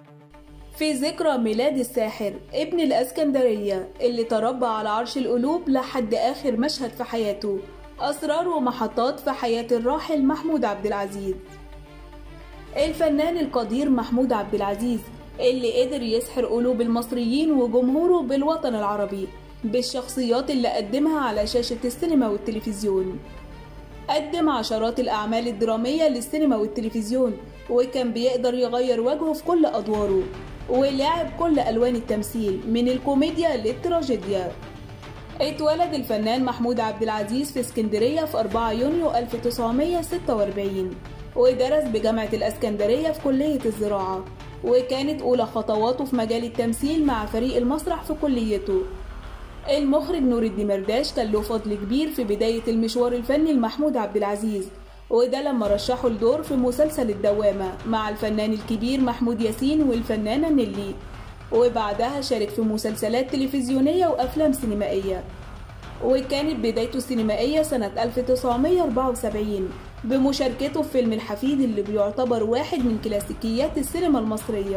في ذكرى ميلاد الساحر ابن الاسكندرية اللي تربى على عرش القلوب لحد آخر مشهد في حياته أسرار ومحطات في حياة الراحل محمود عبد العزيز الفنان القدير محمود عبد العزيز اللي قدر يسحر قلوب المصريين وجمهوره بالوطن العربي بالشخصيات اللي قدمها على شاشة السينما والتلفزيون قدم عشرات الأعمال الدرامية للسينما والتلفزيون وكان بيقدر يغير وجهه في كل أدواره ولعب كل ألوان التمثيل من الكوميديا للتراجيديا اتولد الفنان محمود عبد العزيز في اسكندرية في 4 يونيو 1946 ودرس بجامعة الاسكندرية في كلية الزراعة وكانت أولى خطواته في مجال التمثيل مع فريق المسرح في كليته المخرج نور الدمرداش كان له فضل كبير في بداية المشوار الفني لمحمود عبد العزيز وده لما رشحه الدور في مسلسل الدوامة مع الفنان الكبير محمود ياسين والفنانة نيلي وبعدها شارك في مسلسلات تلفزيونية وأفلام سينمائية وكانت بدايته السينمائية سنة 1974 بمشاركته في فيلم الحفيد اللي بيعتبر واحد من كلاسيكيات السينما المصرية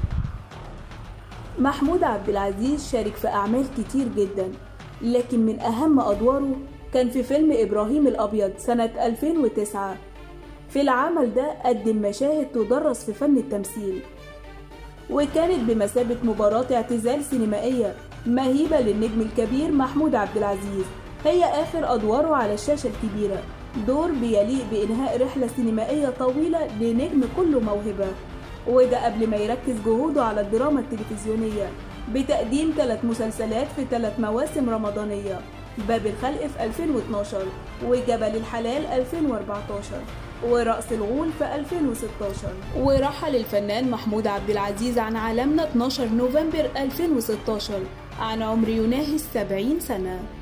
محمود عبد العزيز شارك في أعمال كتير جدا لكن من أهم أدواره كان في فيلم إبراهيم الأبيض سنة 2009 في العمل ده قدم مشاهد تدرس في فن التمثيل وكانت بمثابة مباراة اعتزال سينمائية مهيبة للنجم الكبير محمود عبد العزيز هي آخر أدواره على الشاشة الكبيرة دور بيليق بإنهاء رحلة سينمائية طويلة لنجم كله موهبة وده قبل ما يركز جهوده على الدراما التلفزيونية بتقديم ثلاث مسلسلات في ثلاث مواسم رمضانية باب الخلق في 2012 وجبل الحلال 2014 ورأس الغول في 2016 ورحل الفنان محمود عبد العزيز عن عالمنا 12 نوفمبر 2016 عن عمر يناهز 70 سنة